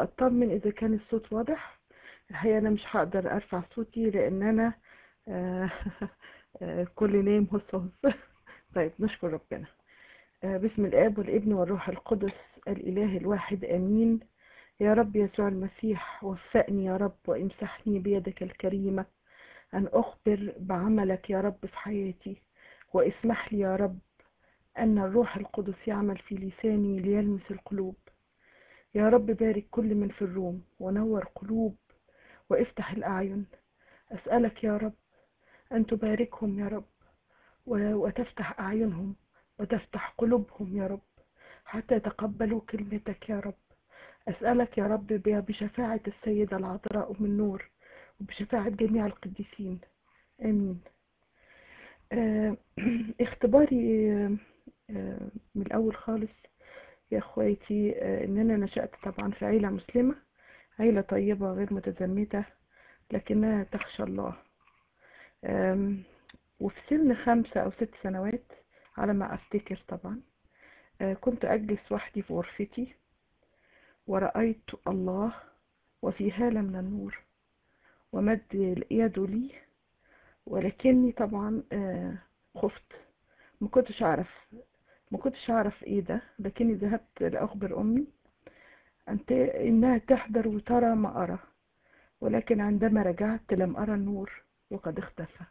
اطمن اذا كان الصوت واضح الحقيقه انا مش هقدر ارفع صوتي لان انا آه، آه، كل نايم هص هص طيب نشكر ربنا آه، باسم الاب والابن والروح القدس الاله الواحد امين يا رب يسوع المسيح وفقني يا رب وامسحني بيدك الكريمه ان اخبر بعملك يا رب في حياتي واسمح لي يا رب ان الروح القدس يعمل في لساني ليلمس القلوب يا رب بارك كل من في الروم ونور قلوب وافتح الأعين أسألك يا رب أن تباركهم يا رب و- وتفتح أعينهم وتفتح قلوبهم يا رب حتى يتقبلوا كلمتك يا رب أسألك يا رب ب- بشفاعة السيدة العذراء أم النور وبشفاعة جميع القديسين آمين آه، اختباري آه، آه، من الأول خالص يا اخواتي آه، ان انا نشأت طبعا في عيلة مسلمة عيلة طيبة غير متزمتة لكنها تخشى الله آم، وفي سن خمسة او ست سنوات على ما افتكر طبعا آه، كنت اجلس وحدي في غرفتي ورأيت الله وفي هالة من النور ومد يده لي ولكني طبعا آه، خفت ما كنتش اعرف ما كنتش اعرف ايه ده لكني ذهبت لاخبر امي أنت انها تحضر وترى ما ارى ولكن عندما رجعت لم ارى النور وقد اختفى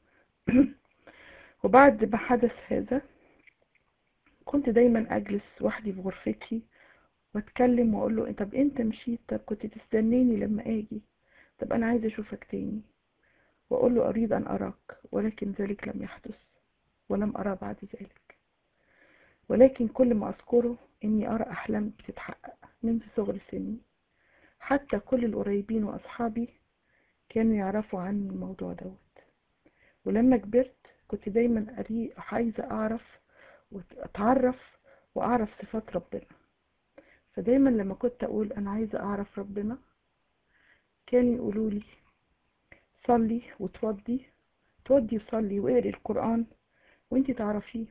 وبعد ما حدث هذا كنت دايما اجلس وحدي في غرفتي واتكلم واقول له طب انت مشيت طب كنت تستنيني لما اجي طب انا عايزه اشوفك تاني واقول له اريد ان اراك ولكن ذلك لم يحدث ولم ارى بعد ذلك ولكن كل ما أذكره إني أرى أحلام بتتحقق منذ صغر سني حتى كل القريبين وأصحابي كانوا يعرفوا عن الموضوع دوت ولما كبرت كنت دايما أري عايزة أعرف وأتعرف وأعرف صفات ربنا فدايما لما كنت أقول أنا عايزة أعرف ربنا كانوا يقولوا لي صلي وتوضي تودي وصلي واقري القرآن وانتي تعرفيه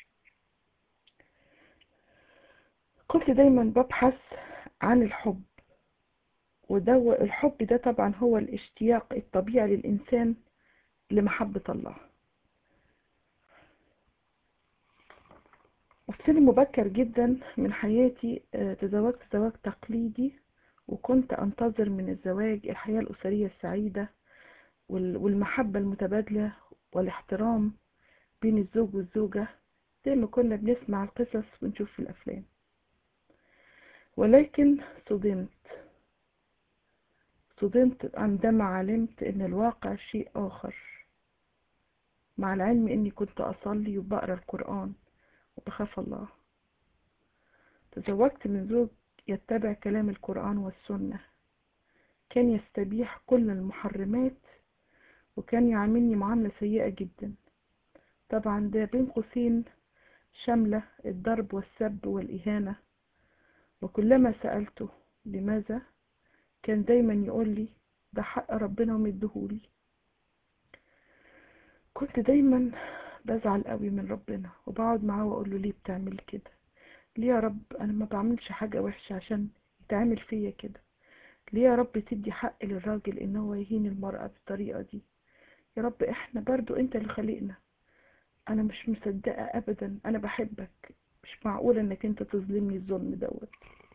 كنت دايما ببحث عن الحب وده الحب ده طبعا هو الاشتياق الطبيعي للإنسان لمحبة الله وفي سن مبكر جدا من حياتي آه، تزوجت زواج تقليدي وكنت أنتظر من الزواج الحياة الأسرية السعيدة وال- والمحبة المتبادلة والاحترام بين الزوج والزوجة زي ما كنا بنسمع القصص ونشوف في الأفلام ولكن صدمت صدمت عندما علمت ان الواقع شيء اخر مع العلم اني كنت اصلي وبقرا القران وبخاف الله تزوجت من زوج يتبع كلام القران والسنه كان يستبيح كل المحرمات وكان يعاملني معامله سيئه جدا طبعا ده بين قوسين شامله الضرب والسب والاهانه وكلما سألته لماذا كان دايما يقول لي ده حق ربنا ومديهولي كنت دايما بزعل قوي من ربنا وبقعد معاه واقول له ليه بتعمل كده ليه يا رب انا ما بعملش حاجة وحشة عشان يتعمل فيا كده ليه يا رب تدي حق للراجل ان هو يهين المرأة بالطريقة دي يا رب احنا برضو انت اللي خلقنا انا مش مصدقة ابدا انا بحبك مش معقول انك انت تظلمني الظلم دوت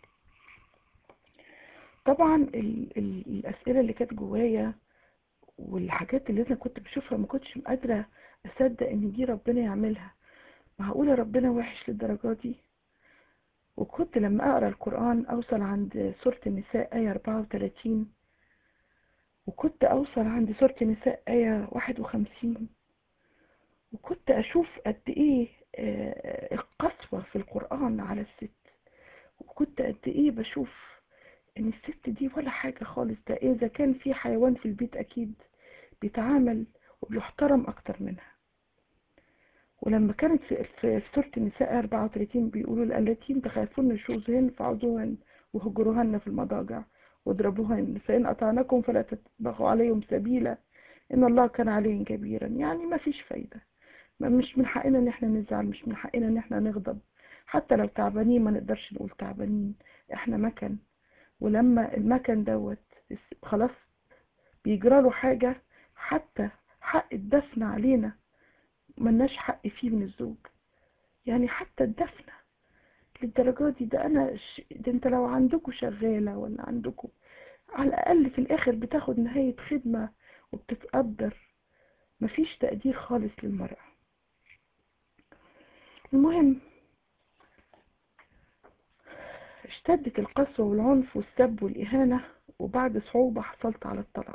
طبعا ال ال الاسئله اللي كانت جوايا والحاجات اللي انا كنت بشوفها ما كنتش قادره اصدق ان دي ربنا يعملها معقوله ربنا وحش للدرجه دي وكنت لما اقرا القران اوصل عند سوره النساء ايه 34 وكنت اوصل عند سوره النساء ايه 51 وكنت اشوف قد ايه آه، القسوه في القران على الست وكنت قد ايه بشوف ان الست دي ولا حاجة خالص ده اذا كان في حيوان في البيت اكيد بيتعامل وبيحترم اكتر منها ولما كانت في, في في سورة النساء 34 بيقولوا التي تخافون نشوزهن فعظوهن وهجروهن في المضاجع واضربوهن فإن أطعنكم فلا تتبغوا عليهم سبيلا إن الله كان عليهم كبيرا يعني ما فيش فايدة ما مش من حقنا إن احنا نزعل مش من حقنا إن احنا نغضب حتى لو تعبانين ما نقدرش نقول تعبانين احنا مكن ولما المكن دوت خلاص بيجرى له حاجة حتى حق الدفن علينا ملناش حق فيه من الزوج يعني حتى الدفن للدرجة دي ده انا ش... ده انت لو عندكوا شغالة ولا عندكوا على الاقل في الاخر بتاخد نهاية خدمة وبتتقدر مفيش تقدير خالص للمرأة المهم اشتدت القسوة والعنف والسب والإهانة وبعد صعوبة حصلت على الطلاق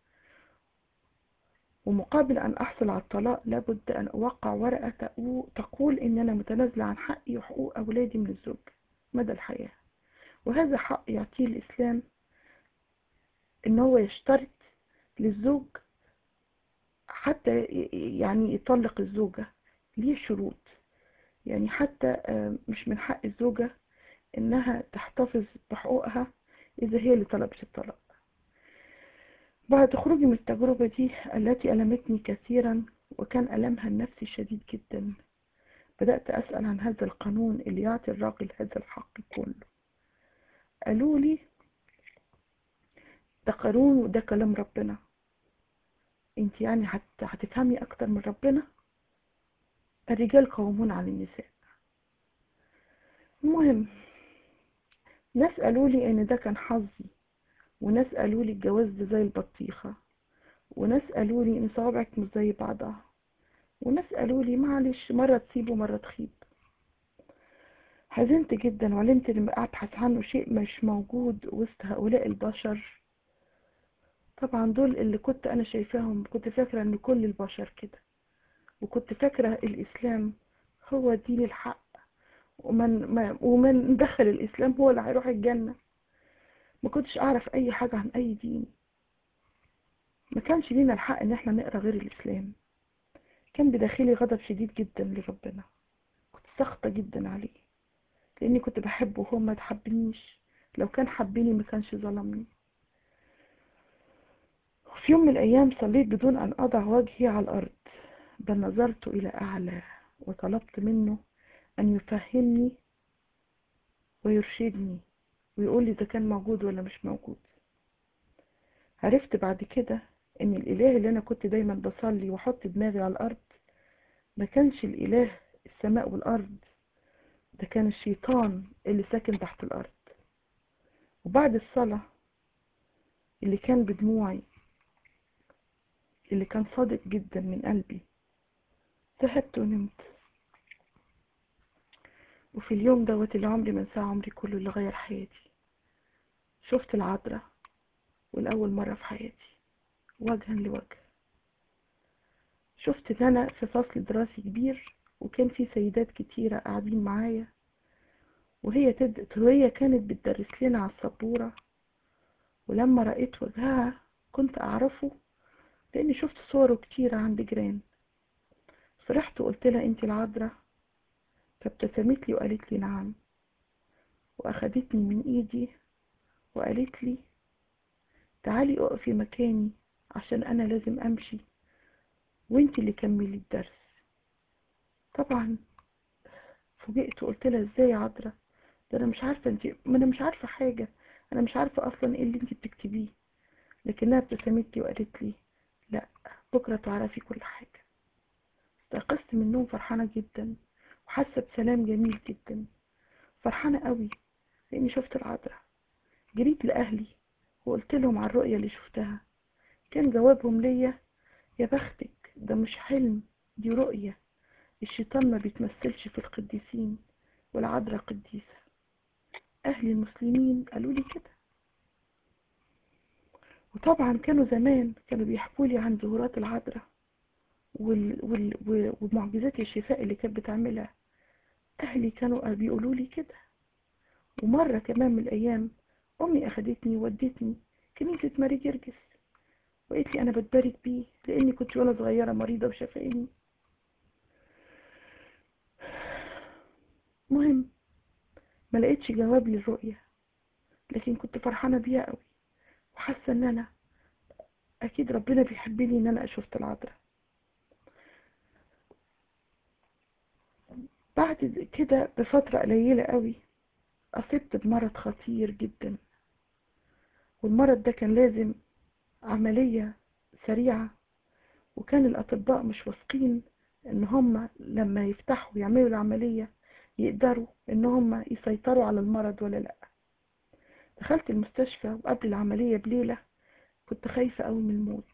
ومقابل أن أحصل على الطلاق لابد أن أوقع ورقة تقول إن أنا متنازلة عن حقي وحقوق أولادي من الزوج مدى الحياة وهذا حق يعطيه الإسلام إن هو يشترط للزوج حتى يعني يطلق الزوجة ليه شروط يعني حتى مش من حق الزوجة إنها تحتفظ بحقوقها إذا هي اللي طلبت الطلاق بعد خروجي من التجربة دي التي ألمتني كثيرا وكان ألمها النفسي شديد جدا بدأت أسأل عن هذا القانون اللي يعطي الراجل هذا الحق كله قالوا لي ده قانون وده كلام ربنا انت يعني هت... هتفهمي اكتر من ربنا الرجال قوامون على النساء المهم ناس قالوا لي ان ده كان حظي وناس قالوا لي الجواز ده زي البطيخة وناس قالوا لي ان صوابعك مش زي بعضها وناس قالوا لي معلش مرة تسيب ومرة تخيب حزنت جدا وعلمت اني ابحث عنه شيء مش موجود وسط هؤلاء البشر طبعا دول اللي كنت انا شايفاهم كنت فاكرة ان كل البشر كده وكنت فاكرة الاسلام هو دين الحق ومن ما ومن دخل الاسلام هو اللي هيروح الجنة ما كنتش اعرف اي حاجة عن اي دين ما كانش لينا الحق ان احنا نقرا غير الاسلام كان بداخلي غضب شديد جدا لربنا كنت سخطة جدا عليه لاني كنت بحبه وهو ما تحبنيش لو كان حبني ما كانش ظلمني في يوم من الأيام صليت بدون أن أضع وجهي على الأرض بل نظرت إلى أعلى وطلبت منه أن يفهمني ويرشدني ويقول لي إذا كان موجود ولا مش موجود عرفت بعد كده إن الإله اللي أنا كنت دايما بصلي وأحط دماغي على الأرض ما كانش الإله السماء والأرض ده كان الشيطان اللي ساكن تحت الأرض وبعد الصلاة اللي كان بدموعي اللي كان صادق جدا من قلبي ذهبت ونمت وفي اليوم دوت اللي عمري ما انساه عمري كله اللي غير حياتي شفت العذراء والأول مرة في حياتي وجها لوجه شفت ان انا في فصل دراسي كبير وكان في سيدات كتيرة قاعدين معايا وهي تد... وهي كانت بتدرس لنا على السبورة ولما رأيت وجهها كنت أعرفه لأني شفت صوره كتيرة عند جيران فرحت وقلت لها انت العذراء فابتسمت لي وقالت لي نعم وأخدتني من إيدي وقالت لي تعالي اقفي مكاني عشان أنا لازم أمشي وانت اللي كملي الدرس طبعا فوجئت وقلت لها ازاي يا عذراء ده انا مش عارفه انت ما انا مش عارفه حاجه انا مش عارفه اصلا ايه اللي انت بتكتبيه لكنها ابتسمت لي وقالت لي لا بكره تعرفي كل حاجه استيقظت من النوم فرحانه جدا وحاسه بسلام جميل جدا فرحانه قوي لاني شفت العذراء جريت لاهلي وقلت لهم على الرؤيه اللي شفتها كان جوابهم ليا يا بختك ده مش حلم دي رؤيه الشيطان ما بيتمثلش في القديسين والعذراء قديسة أهل المسلمين قالوا لي كده وطبعا كانوا زمان كانوا بيحكوا لي عن ظهورات العذراء وال... وال... ومعجزات الشفاء اللي كانت بتعملها أهلي كانوا بيقولوا لي كده ومرة كمان من الأيام أمي أخدتني وودتني كنيسة ماري جرجس وقالت لي أنا بتبارك بيه لأني كنت وأنا صغيرة مريضة وشفاني مهم ما لقيتش جواب للرؤية لكن كنت فرحانة بيها قوي وحاسة ان انا اكيد ربنا بيحبني ان انا شفت العذراء بعد كده بفترة قليلة قوي اصبت بمرض خطير جدا والمرض ده كان لازم عملية سريعة وكان الأطباء مش واثقين إن هم لما يفتحوا يعملوا العملية يقدروا إن هم يسيطروا على المرض ولا لأ دخلت المستشفى وقبل العملية بليلة كنت خايفة أوي من الموت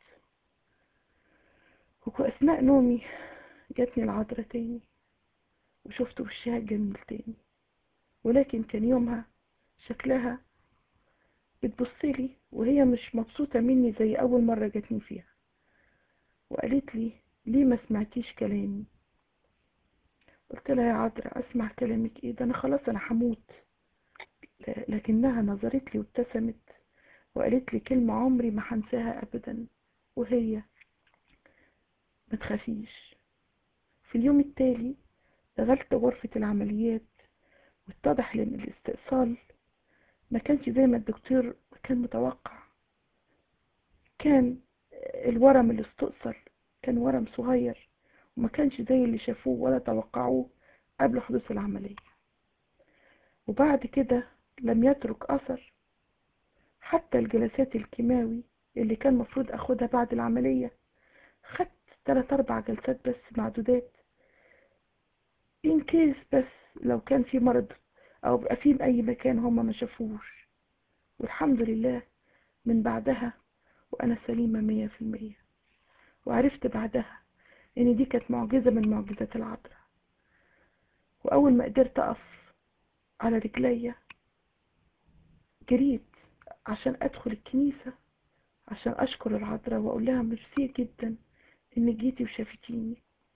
وأثناء نومي جاتني العذرة تاني وشفت وشها الجميل تاني ولكن كان يومها شكلها بتبصلي وهي مش مبسوطة مني زي أول مرة جاتني فيها وقالت لي ليه ما سمعتيش كلامي قلت لها يا عذرا أسمع كلامك إيه ده أنا خلاص أنا هموت لكنها نظرت لي وابتسمت وقالت لي كلمة عمري ما هنساها أبدا وهي ما تخافيش في اليوم التالي دخلت غرفة العمليات واتضح لي ان الاستئصال ما كانش زي ما الدكتور كان متوقع كان الورم اللي استئصل كان ورم صغير وما كانش زي اللي شافوه ولا توقعوه قبل حدوث العملية وبعد كده لم يترك أثر حتى الجلسات الكيماوي اللي كان مفروض أخدها بعد العملية خدت تلات أربع جلسات بس معدودات إن كيس بس لو كان في مرض أو بقى في أي مكان هما ما شافوش والحمد لله من بعدها وأنا سليمة مية في المية وعرفت بعدها إن دي كانت معجزة من معجزات العذراء وأول ما قدرت أقف على رجليا جريت عشان أدخل الكنيسة عشان أشكر العذراء وأقول لها ميرسي جدا إنك جيتي وشافتيني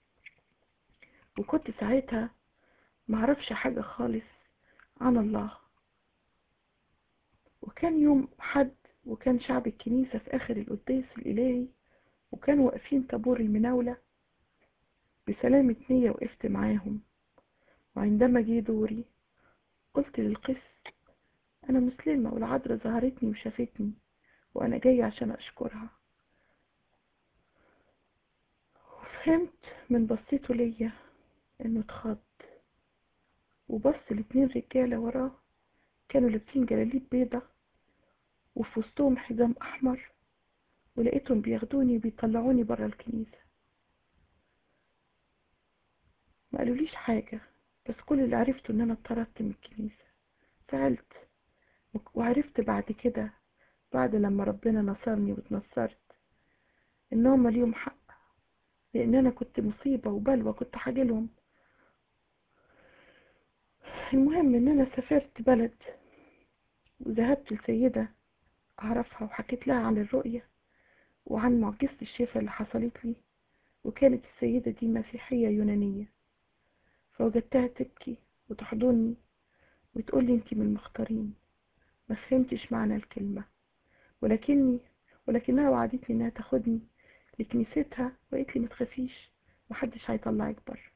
وكنت ساعتها معرفش حاجة خالص عن الله وكان يوم حد وكان شعب الكنيسة في آخر القداس الإلهي وكانوا واقفين طابور المناولة بسلامة نية وقفت معاهم وعندما جه دوري قلت للقس أنا مسلمة والعذراء ظهرتني وشافتني وأنا جاية عشان أشكرها وفهمت من بصيته ليا إنه اتخض وبص الاتنين رجالة وراه كانوا لابسين جلاليب بيضة وفي وسطهم حزام أحمر ولقيتهم بياخدوني وبيطلعوني برا الكنيسة ما قالوليش حاجة بس كل اللي عرفته ان انا اتطردت من الكنيسة زعلت وعرفت بعد كده بعد لما ربنا نصرني واتنصرت ان هما ليهم حق لان انا كنت مصيبة وبلوى كنت حاجلهم المهم ان انا سافرت بلد وذهبت لسيدة اعرفها وحكيت لها عن الرؤية وعن معجزة الشفاء اللي حصلت لي وكانت السيدة دي مسيحية يونانية فوجدتها تبكي وتحضني وتقول لي انتي من المختارين ما فهمتش معنى الكلمة ولكني ولكنها وعدتني انها تاخدني لكنيستها وقالت لي ما تخافيش محدش هيطلعك بره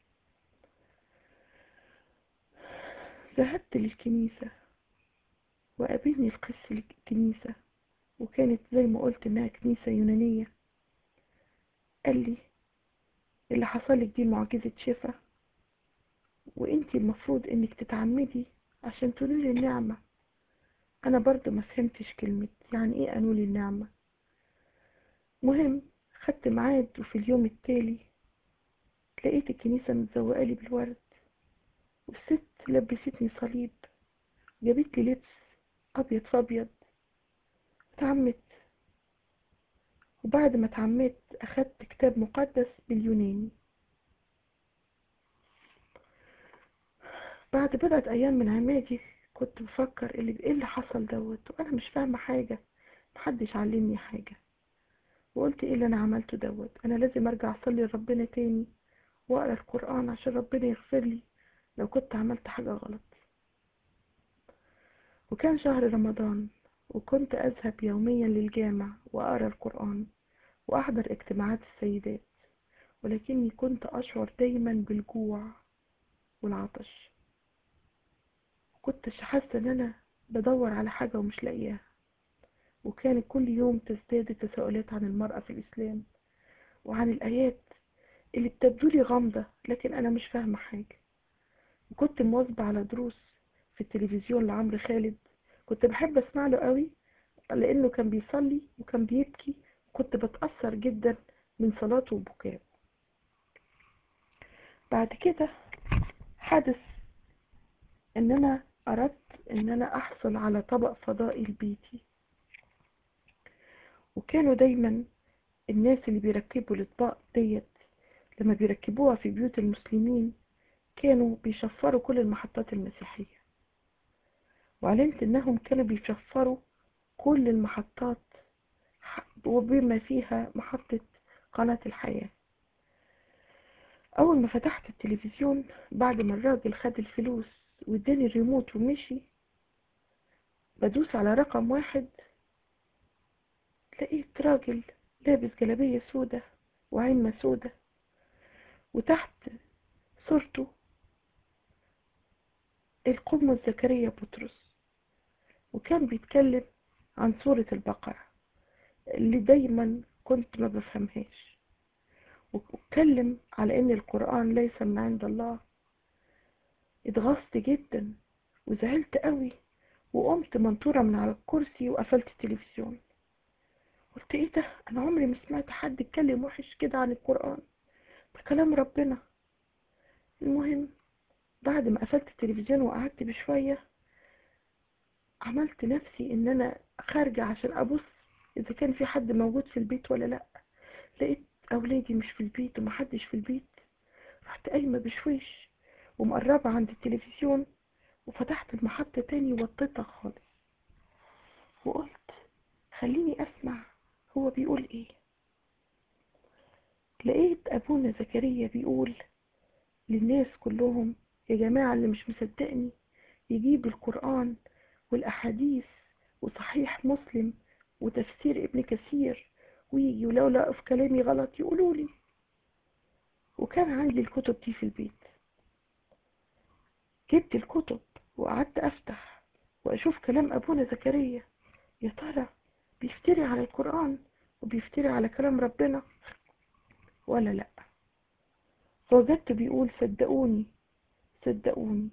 ذهبت للكنيسة وقابلني القس الكنيسة وكانت زي ما قلت انها كنيسة يونانية قال لي اللي حصلك دي معجزة شفا وانتي المفروض انك تتعمدي عشان تنولي النعمة انا برضو ما فهمتش كلمة يعني ايه انول النعمة مهم خدت ميعاد وفي اليوم التالي لقيت الكنيسة متزوقالي بالورد والست لبستني صليب جابت لي لبس ابيض فابيض اتعمدت وبعد ما اتعمدت اخدت كتاب مقدس باليوناني بعد بضعة ايام من عمادي كنت بفكر اللي ايه اللي حصل دوت وانا مش فاهمه حاجه محدش علمني حاجه وقلت ايه اللي انا عملته دوت انا لازم ارجع اصلي لربنا تاني واقرا القران عشان ربنا يغفر لي لو كنت عملت حاجه غلط وكان شهر رمضان وكنت اذهب يوميا للجامع واقرا القران واحضر اجتماعات السيدات ولكني كنت اشعر دايما بالجوع والعطش كنتش حاسة ان انا بدور على حاجة ومش لاقياها وكانت كل يوم تزداد التساؤلات عن المرأة في الاسلام وعن الايات اللي بتبدولي غامضة لكن انا مش فاهمة حاجة وكنت مواظبة على دروس في التلفزيون لعمرو خالد كنت بحب اسمع له قوي لأنه كان بيصلي وكان بيبكي كنت بتأثر جدا من صلاته وبكائه بعد كده حدث ان انا اردت ان انا احصل على طبق فضائي لبيتي وكانوا دايما الناس اللي بيركبوا الاطباق ديت لما بيركبوها في بيوت المسلمين كانوا بيشفروا كل المحطات المسيحية وعلمت انهم كانوا بيشفروا كل المحطات وبما فيها محطة قناة الحياة اول ما فتحت التلفزيون بعد ما الراجل خد الفلوس واداني الريموت ومشي بدوس على رقم واحد لقيت راجل لابس جلابية سودة وعينة سودة وتحت صورته القمة زكريا بطرس وكان بيتكلم عن سورة البقرة اللي دايما كنت ما بفهمهاش واتكلم على ان القرآن ليس من عند الله اتغصت جدا وزعلت قوي وقمت منطورة من على الكرسي وقفلت التلفزيون قلت ايه ده انا عمري ما سمعت حد يتكلم وحش كده عن القرآن ده كلام ربنا المهم بعد ما قفلت التلفزيون وقعدت بشوية عملت نفسي ان انا خارجة عشان ابص اذا كان في حد موجود في البيت ولا لا لقيت اولادي مش في البيت ومحدش في البيت رحت قايمة بشويش ومقربة عند التلفزيون وفتحت المحطة تاني ووطيتها خالص وقلت خليني اسمع هو بيقول ايه لقيت ابونا زكريا بيقول للناس كلهم يا جماعة اللي مش مصدقني يجيب القرآن والأحاديث وصحيح مسلم وتفسير ابن كثير ويجي ولو لقوا في كلامي غلط يقولوا لي وكان عندي الكتب دي في البيت جبت الكتب وقعدت أفتح وأشوف كلام أبونا زكريا يا ترى بيفتري على القرآن وبيفتري على كلام ربنا ولا لأ فوجدت بيقول صدقوني صدقوني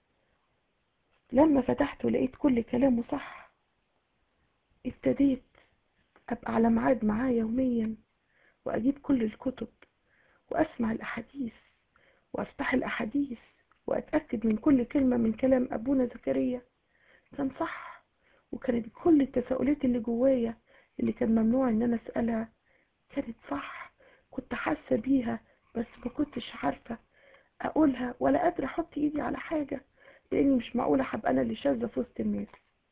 لما فتحت ولقيت كل كلامه صح ابتديت أبقى على ميعاد معاه يوميا وأجيب كل الكتب وأسمع الأحاديث وأفتح الأحاديث وأتأكد من كل كلمة من كلام أبونا زكريا كان صح وكانت كل التساؤلات اللي جوايا اللي كان ممنوع إن أنا أسألها كانت صح كنت حاسة بيها بس ما كنتش عارفة أقولها ولا قادرة أحط إيدي على حاجة لأني مش معقولة هبقى أنا اللي شاذة في وسط الناس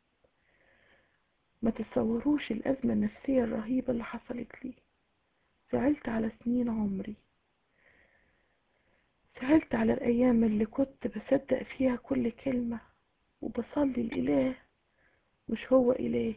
ما تتصوروش الأزمة النفسية الرهيبة اللي حصلت لي زعلت على سنين عمري زعلت على الأيام اللي كنت بصدق فيها كل كلمة وبصلي الإله مش هو إلهي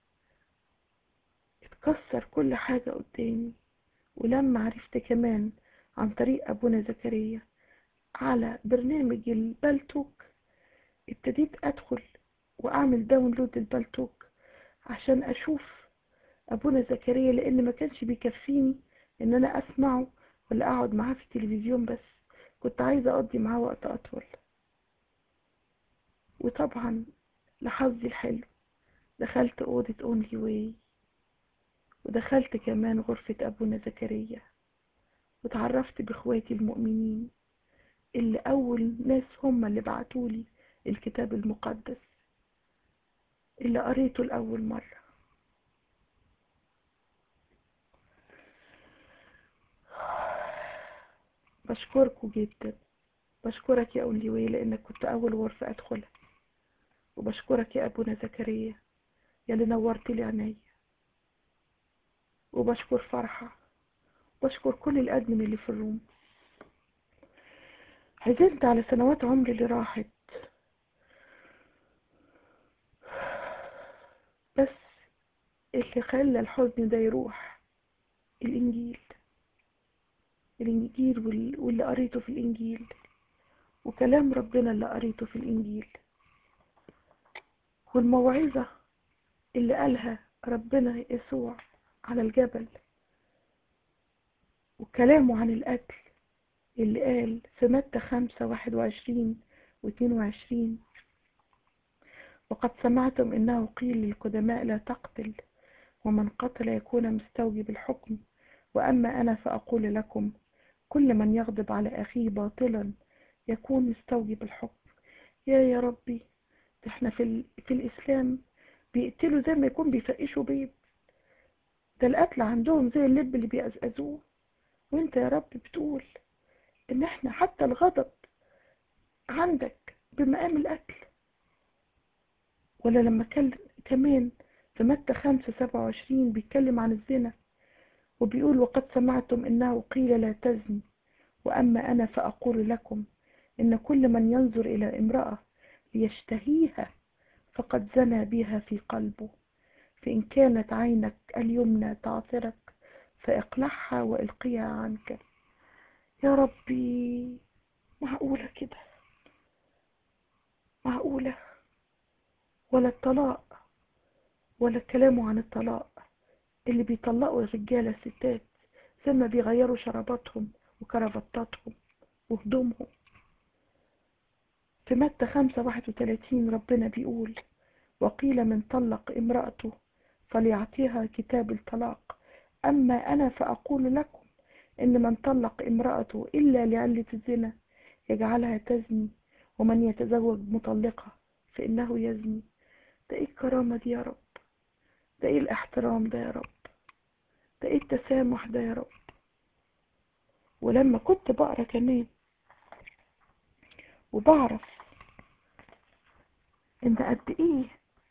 اتكسر كل حاجة قدامي ولما عرفت كمان عن طريق أبونا زكريا على برنامج البلتوك ابتديت أدخل وأعمل داونلود البلتوك عشان أشوف أبونا زكريا لأن ما كانش بيكفيني إن أنا أسمعه ولا أقعد معاه في التلفزيون بس كنت عايزة أقضي معاه وقت أطول وطبعا لحظي الحلو دخلت أوضة أونلي واي ودخلت كمان غرفة أبونا زكريا وتعرفت بإخواتي المؤمنين اللي أول ناس هم اللي بعتولي الكتاب المقدس اللي قريته لأول مرة بشكركم جدا بشكرك يا أوليوي لأنك كنت أول غرفة أدخلها وبشكرك يا أبونا زكريا يا اللي نورت لي عينيا وبشكر فرحة وبشكر كل الأدمن اللي في الروم حزنت على سنوات عمري اللي راحت بس اللي خلى الحزن ده يروح الإنجيل الإنجيل واللي قريته في الإنجيل وكلام ربنا اللي قريته في الإنجيل والموعظة اللي قالها ربنا يسوع على الجبل وكلامه عن القتل اللي قال في متى خمسة واحد وعشرين واتنين وعشرين وقد سمعتم إنه قيل للقدماء لا تقتل ومن قتل يكون مستوجب الحكم وأما أنا فأقول لكم كل من يغضب على أخيه باطلا يكون مستوجب الحكم يا يا ربي ده احنا في, ال... في الإسلام بيقتلوا زي ما يكون بيفقشوا بيض ده القتل عندهم زي اللب اللي بيقزقزوه وانت يا رب بتقول ان احنا حتى الغضب عندك بمقام القتل ولا لما كان كمان في متى خمسة سبعة وعشرين بيتكلم عن الزنا وبيقول وقد سمعتم إنه قيل لا تزني وأما أنا فأقول لكم إن كل من ينظر إلى امرأة ليشتهيها فقد زنى بها في قلبه فإن كانت عينك اليمنى تعثرك فاقلعها والقيها عنك يا ربي معقولة كده معقولة ولا الطلاق ولا الكلام عن الطلاق اللي بيطلقوا الرجالة الستات زي ما بيغيروا شراباتهم وكرافتاتهم وهدومهم في متى خمسة واحد وتلاتين ربنا بيقول وقيل من طلق امرأته فليعطيها كتاب الطلاق أما أنا فأقول لكم إن من طلق امرأته إلا لعلة الزنا يجعلها تزني ومن يتزوج مطلقة فإنه يزني ده إيه الكرامة دي يا رب ده إيه الاحترام ده يا رب ده إيه التسامح ده يا رب ولما كنت بقرا كمان وبعرف ان قد ايه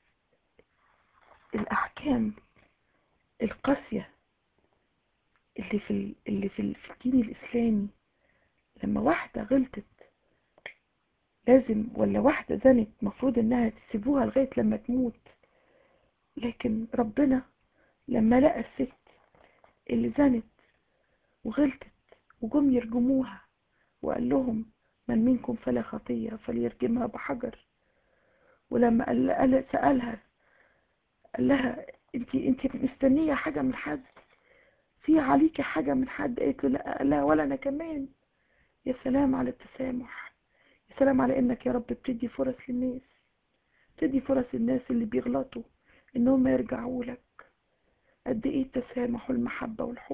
الاحكام القاسيه اللي في ال... اللي في, ال... في الدين الاسلامي لما واحده غلطت لازم ولا واحده زنت مفروض انها تسيبوها لغايه لما تموت لكن ربنا لما لقى الست اللي زنت وغلطت وجم يرجموها وقال لهم من منكم فلا خطية فليرجمها بحجر ولما قال قال سألها قال لها انت انت مستنية حاجة من حد في عليكي حاجة من حد قالت له لا لا ولا انا كمان يا سلام على التسامح يا سلام على انك يا رب بتدي فرص للناس بتدي فرص الناس اللي بيغلطوا انهم يرجعوا لك قد ايه التسامح والمحبة والحب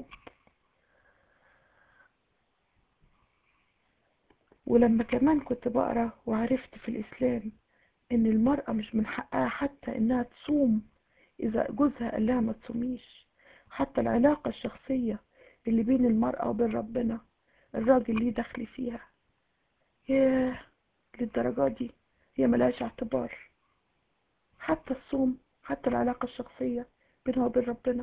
ولما كمان كنت بقرا وعرفت في الاسلام ان المرأة مش من حقها حتى انها تصوم اذا جوزها قال لها ما تصوميش حتى العلاقة الشخصية اللي بين المرأة وبين ربنا الراجل ليه دخل فيها ياه للدرجة دي هي ملهاش اعتبار حتى الصوم حتى العلاقة الشخصية بينها وبين ربنا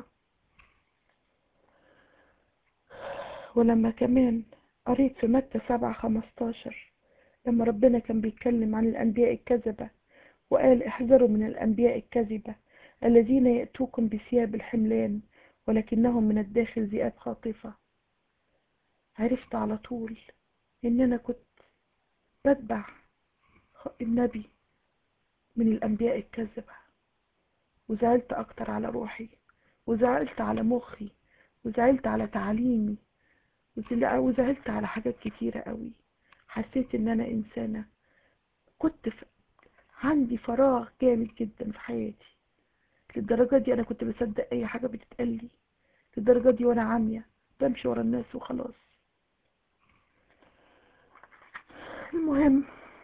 ولما كمان قريت في متى سبعة خمستاشر لما ربنا كان بيتكلم عن الأنبياء الكذبة وقال احذروا من الأنبياء الكذبة الذين يأتوكم بثياب الحملان ولكنهم من الداخل ذئاب خاطفة عرفت على طول إن أنا كنت بتبع النبي من الأنبياء الكذبة وزعلت أكتر على روحي وزعلت على مخي وزعلت على تعليمي وزعلت على حاجات كتيرة قوي حسيت ان انا انسانة كنت في عندي فراغ جامد جدا في حياتي للدرجة دي انا كنت بصدق اي حاجة بتتقالي للدرجة دي وانا عامية بمشي ورا الناس وخلاص المهم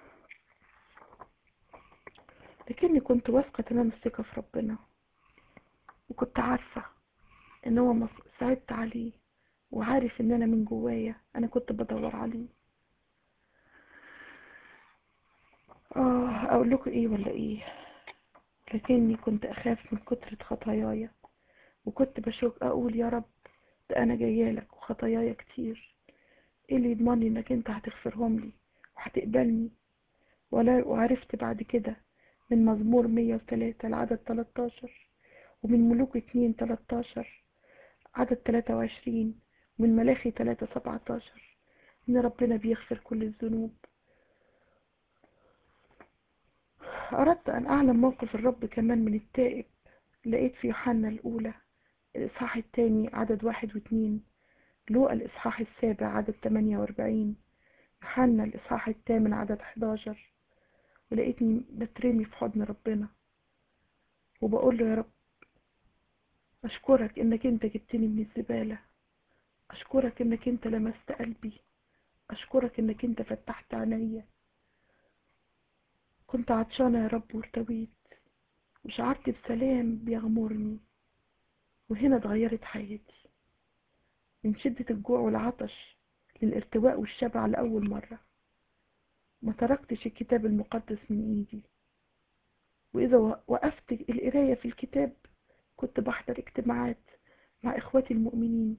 لكني كنت واثقة تمام الثقة في ربنا وكنت عارفة ان هو سعدت عليه وعارف ان انا من جوايا انا كنت بدور عليه اه اقول لكم ايه ولا ايه لكني كنت اخاف من كترة خطاياي وكنت بشوك اقول يا رب ده انا جايالك وخطاياي كتير ايه اللي يضمني انك انت هتغفرهم لي وهتقبلني ولا وعرفت بعد كده من مزمور 103 العدد 13 ومن ملوك 2 13 عدد 23 ومن ملاخي 3 17 ان ربنا بيغفر كل الذنوب أردت أن أعلم موقف الرب كمان من التائب لقيت في يوحنا الأولى الإصحاح الثاني عدد واحد واثنين لوقا الإصحاح السابع عدد 48 يوحنا الإصحاح الثامن عدد 11 ولقيتني بترمي في حضن ربنا وبقول له يا رب أشكرك إنك أنت جبتني من الزبالة أشكرك إنك أنت لمست قلبي أشكرك إنك أنت فتحت عينيا كنت عطشانة يا رب وارتويت وشعرت بسلام بيغمرني وهنا اتغيرت حياتي من شدة الجوع والعطش للارتواء والشبع لأول مرة ما تركتش الكتاب المقدس من إيدي وإذا وقفت القراية في الكتاب كنت بحضر اجتماعات مع إخواتي المؤمنين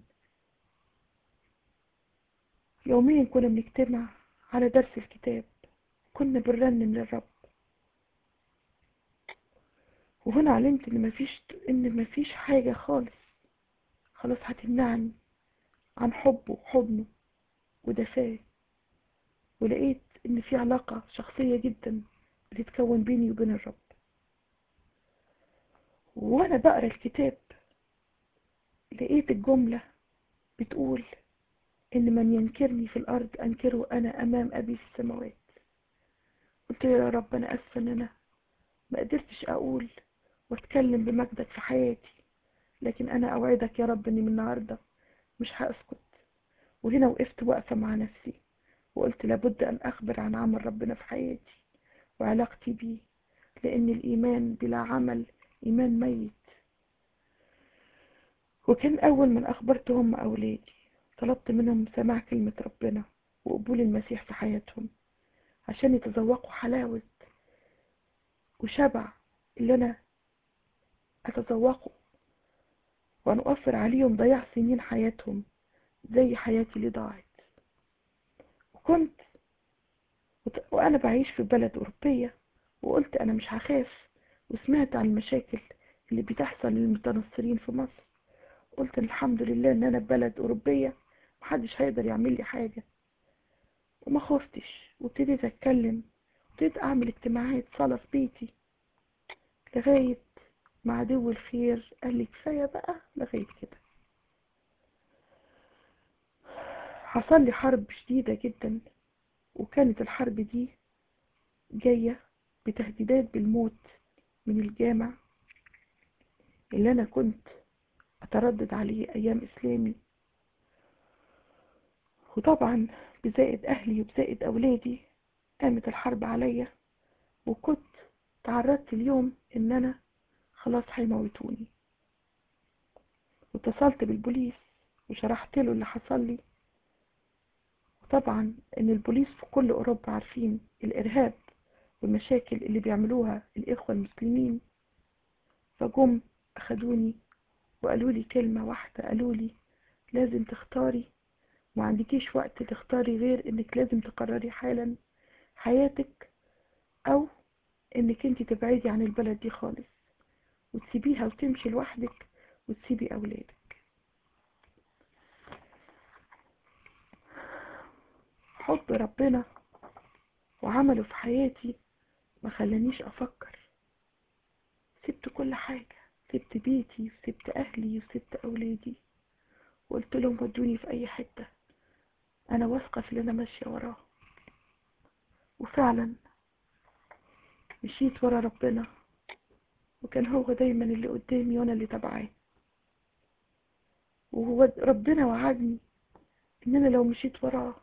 يوميا كنا بنجتمع على درس الكتاب كنا بنرنم للرب وهنا علمت ان مفيش ان مفيش حاجة خالص خلاص هتمنعني عن حبه وحضنه ودفاه ولقيت ان في علاقة شخصية جدا بتتكون بيني وبين الرب وانا بقرا الكتاب لقيت الجملة بتقول ان من ينكرني في الارض انكره انا امام ابي في السماوات قلت له يا رب انا اسفه ان انا ما قدرتش اقول واتكلم بمجدك في حياتي لكن انا اوعدك يا رب اني من النهارده مش هاسكت وهنا وقفت واقفه مع نفسي وقلت لابد ان اخبر عن عمل ربنا في حياتي وعلاقتي بيه لان الايمان بلا عمل ايمان ميت وكان اول من اخبرتهم اولادي طلبت منهم سماع كلمه ربنا وقبول المسيح في حياتهم عشان يتذوقوا حلاوه وشبع اللي انا اتذوقه وان اوفر عليهم ضياع سنين حياتهم زي حياتي اللي ضاعت وكنت وانا بعيش في بلد اوروبيه وقلت انا مش هخاف وسمعت عن المشاكل اللي بتحصل للمتنصرين في مصر قلت الحمد لله ان انا في بلد اوروبيه محدش هيقدر يعمل لي حاجه وما خفتش وابتديت اتكلم وابتديت اعمل اجتماعات صلاه في بيتي لغايه ما عدو الخير قال لي كفايه بقى لغايه كده حصل لي حرب شديده جدا وكانت الحرب دي جايه بتهديدات بالموت من الجامع اللي انا كنت اتردد عليه ايام اسلامي وطبعا بزائد اهلي وبزائد اولادي قامت الحرب عليا وكنت تعرضت اليوم ان انا خلاص هيموتوني واتصلت بالبوليس وشرحت له اللي حصل لي وطبعا ان البوليس في كل اوروبا عارفين الارهاب والمشاكل اللي بيعملوها الاخوة المسلمين فجم اخدوني وقالوا لي كلمة واحدة قالوا لي لازم تختاري ما عندكيش وقت تختاري غير انك لازم تقرري حالا حياتك او انك انت تبعدي عن البلد دي خالص وتسيبيها وتمشي لوحدك وتسيبي اولادك حب ربنا وعمله في حياتي ما خلانيش افكر سبت كل حاجة سبت بيتي وسبت اهلي وسبت اولادي وقلت لهم ودوني في اي حتة انا واثقة في اللي انا ماشية وراه وفعلا مشيت ورا ربنا وكان هو دايما اللي قدامي وانا اللي تبعاه وهو ربنا وعدني ان انا لو مشيت وراه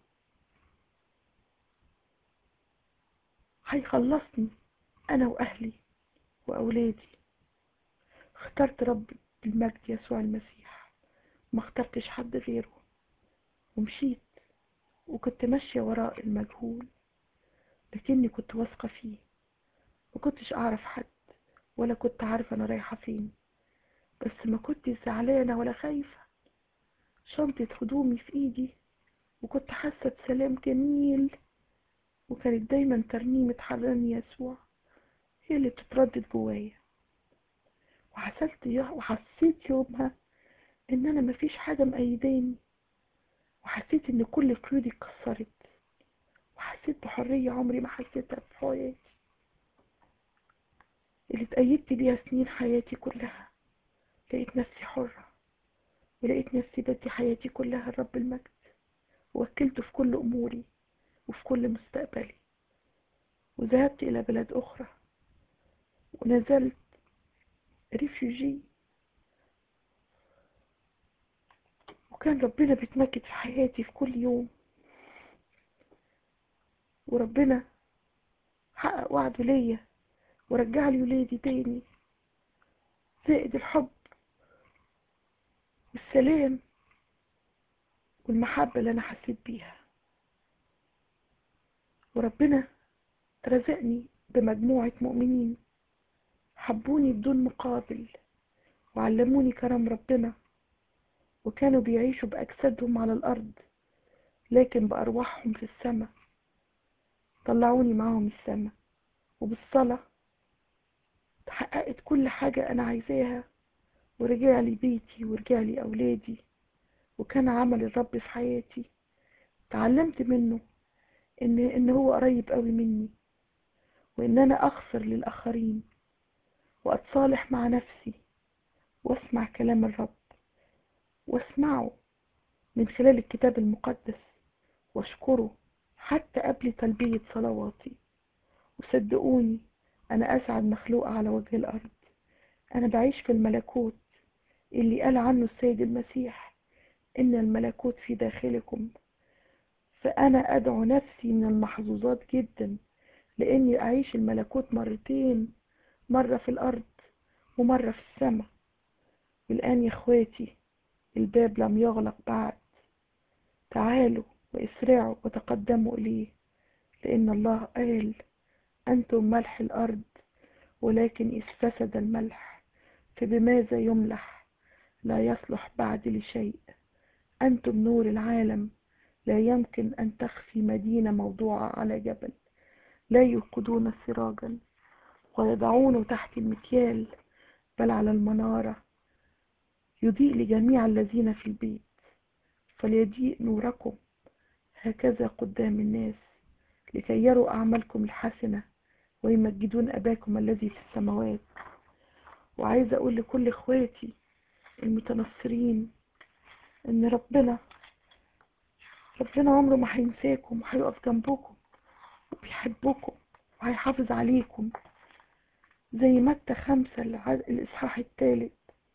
هيخلصني انا واهلي واولادي اخترت ربي بالمجد يسوع المسيح ما اخترتش حد غيره ومشيت وكنت ماشية وراء المجهول لكني كنت واثقة فيه ما كنتش اعرف حد ولا كنت عارفة انا رايحة فين بس ما كنت زعلانة ولا خايفة شنطة هدومي في ايدي وكنت حاسة بسلام جميل وكانت دايما ترنيمة حراني يسوع هي اللي بتتردد جوايا وحسيت وحسيت يومها ان انا مفيش حاجة مأيداني وحسيت ان كل قيودي اتكسرت وحسيت بحرية عمري ما حسيتها في حياتي اللي اتأيدت بيها سنين حياتي كلها لقيت نفسي حرة ولقيت نفسي بدي حياتي كلها لرب المجد ووكلته في كل أموري وفي كل مستقبلي وذهبت إلى بلاد أخرى ونزلت ريفيوجي وكان ربنا بيتمجد في حياتي في كل يوم وربنا حقق وعده ليا ورجع لي ولادي تاني زائد الحب والسلام والمحبة اللي أنا حسيت بيها وربنا رزقني بمجموعة مؤمنين حبوني بدون مقابل وعلموني كرم ربنا وكانوا بيعيشوا بأجسادهم على الأرض لكن بأرواحهم في السماء طلعوني معاهم السماء وبالصلاة تحققت كل حاجة أنا عايزاها ورجع لي بيتي ورجع لي أولادي وكان عمل الرب في حياتي تعلمت منه إن إن هو قريب قوي مني وإن أنا أغفر للآخرين وأتصالح مع نفسي وأسمع كلام الرب وأسمعه من خلال الكتاب المقدس وأشكره حتى قبل تلبية صلواتي وصدقوني أنا أسعد مخلوقة على وجه الأرض أنا بعيش في الملكوت اللي قال عنه السيد المسيح إن الملكوت في داخلكم فأنا أدعو نفسي من المحظوظات جدا لأني أعيش الملكوت مرتين مرة في الأرض ومرة في السماء والآن يا إخواتي الباب لم يغلق بعد تعالوا واسرعوا وتقدموا إليه لأن الله قال أنتم ملح الأرض ولكن إذ فسد الملح فبماذا يملح لا يصلح بعد لشيء أنتم نور العالم لا يمكن أن تخفي مدينة موضوعة على جبل لا يوقدون سراجا ويضعونه تحت المكيال بل على المنارة يضيء لجميع الذين في البيت فليضيء نوركم هكذا قدام الناس لكي يروا أعمالكم الحسنة ويمجدون أباكم الذي في السماوات وعايزة أقول لكل إخواتي المتنصرين إن ربنا ربنا عمره ما هينساكم وهيقف جنبكم وبيحبكم وهيحافظ عليكم زي متى خمسة الإصحاح الثالث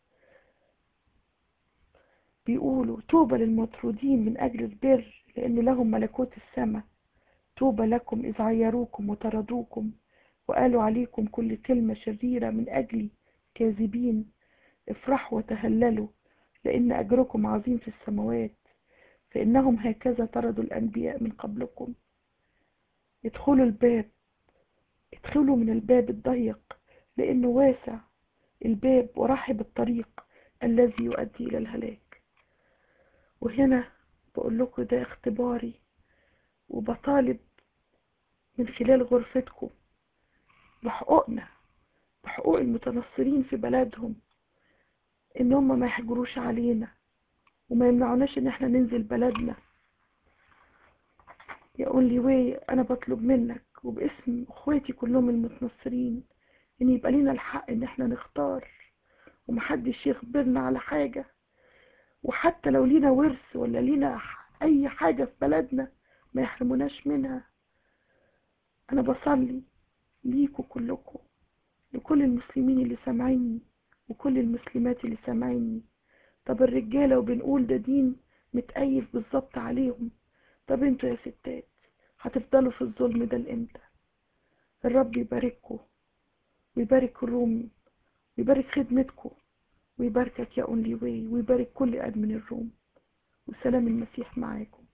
بيقولوا طوبى للمطرودين من أجل البر لأن لهم ملكوت السماء طوبى لكم إذ عيروكم وطردوكم وقالوا عليكم كل كلمة شريرة من أجلي كاذبين افرحوا وتهللوا لأن أجركم عظيم في السماوات فإنهم هكذا طردوا الأنبياء من قبلكم ادخلوا الباب ادخلوا من الباب الضيق لأنه واسع الباب ورحب الطريق الذي يؤدي إلى الهلاك وهنا بقول لكم ده اختباري وبطالب من خلال غرفتكم بحقوقنا بحقوق المتنصرين في بلدهم ان هم ما يحجروش علينا وما يمنعوناش ان احنا ننزل بلدنا يقول لي وي انا بطلب منك وباسم اخواتي كلهم المتنصرين ان يبقى لينا الحق ان احنا نختار ومحدش يخبرنا على حاجة وحتى لو لينا ورث ولا لينا اي حاجة في بلدنا ما يحرموناش منها انا بصلي ليكوا كلكم لكل المسلمين اللي سامعيني وكل المسلمات اللي سامعيني طب الرجالة وبنقول ده دين متأيف بالظبط عليهم طب انتوا يا ستات هتفضلوا في الظلم ده لامتى الرب يبارككم ويبارك الروم ويبارك خدمتكم ويباركك يا اونلي واي ويبارك كل ادمن الروم وسلام المسيح معاكم